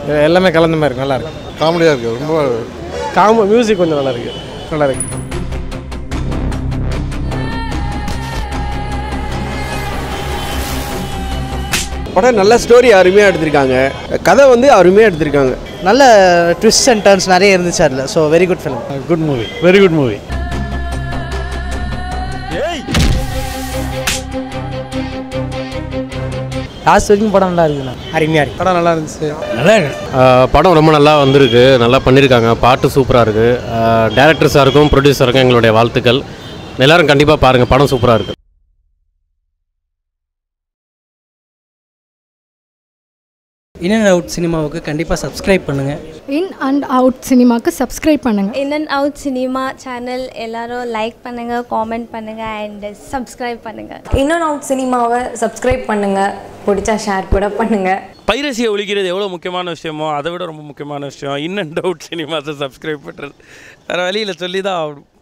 எல்லாமே கலந்த மாதிரி இருக்கு நல்லா இருக்கு காமெடியாக இருக்குது ரொம்ப காம மியூசிக் கொஞ்சம் நல்லா இருக்கு நல்லா இருக்கு படம் நல்ல ஸ்டோரி அருமையாக எடுத்திருக்காங்க கதை வந்து அருமையாக எடுத்திருக்காங்க நல்ல ட்விஸ்ட் அண்ட் டர்ன்ஸ் நிறைய இருந்துச்சு அதில் so very good film good movie very good movie last வரைக்கும் படம் நல்லா இருக்குண்ணா அருமையாக இருக்கு படம் நல்லா இருந்துச்சு நல்லா இருக்கு படம் ரொம்ப நல்லா வந்திருக்கு நல்லா பண்ணியிருக்காங்க பாட்டு சூப்பராக இருக்குது டேரக்டர் சாருக்கும் ப்ரொடியூசருக்கும் எங்களுடைய வாழ்த்துக்கள் எல்லாரும் கண்டிப்பாக பாருங்கள் படம் சூப்பராக இருக்குது இன் அண்ட் அவுட் சினிமாவுக்கு கண்டிப்பாக சப்ஸ்கிரைப் பண்ணுங்கள் இன் அண்ட் அவுட் சினிமாக்கு சப்ஸ்கிரைப் பண்ணுங்கள் in and out cinema channel எல்லாரும் லைக் பண்ணுங்கள் காமெண்ட் பண்ணுங்கள் அண்ட் சப்ஸ்கிரைப் பண்ணுங்கள் இன் அண்ட் அவுட் சினிமாவை சப்ஸ்கிரைப் பண்ணுங்கள் பிடிச்சா ஷேர் கூட பண்ணுங்கள் பைரசியை ஒழிக்கிறது எவ்வளோ முக்கியமான விஷயமோ அதை விட ரொம்ப முக்கியமான விஷயம் இன் அண்ட் அவுட் சினிமாஸை சப்ஸ்கிரைப் பண்ணுறது வேறு வழியில் சொல்லி தான் ஆகணும்